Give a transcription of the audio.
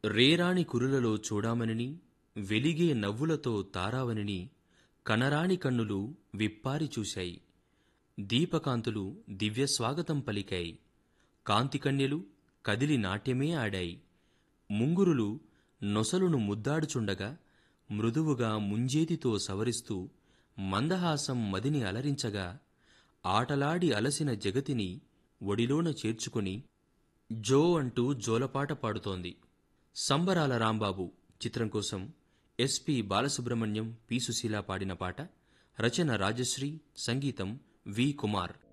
రేరాణి కురులలో చూడామనిని వెలిగే నవ్వులతో తారావనిని కనరాని కన్నులు విప్పారి చూశాయి దీపకాంతులు దివ్య స్వాగతం పలికాయి కాంతికన్యలు కదిలి నాట్యమే ఆడాయి ముంగురులు నొసలును ముద్దాడుచుండగా మృదువుగా ముంజేతితో సవరిస్తూ మందహాసం మదిని అలరించగా ఆటలాడి అలసిన జగతిని ఒడిలోన చేర్చుకుని జో అంటూ జోలపాట పాడుతోంది సంబరాల రాంబాబు చిత్రం కోసం ఎస్పి బాలసుబ్రహ్మణ్యం పి సుశీల పాడిన పాట రచన రాజశ్రీ సంగీతం వి కుమార్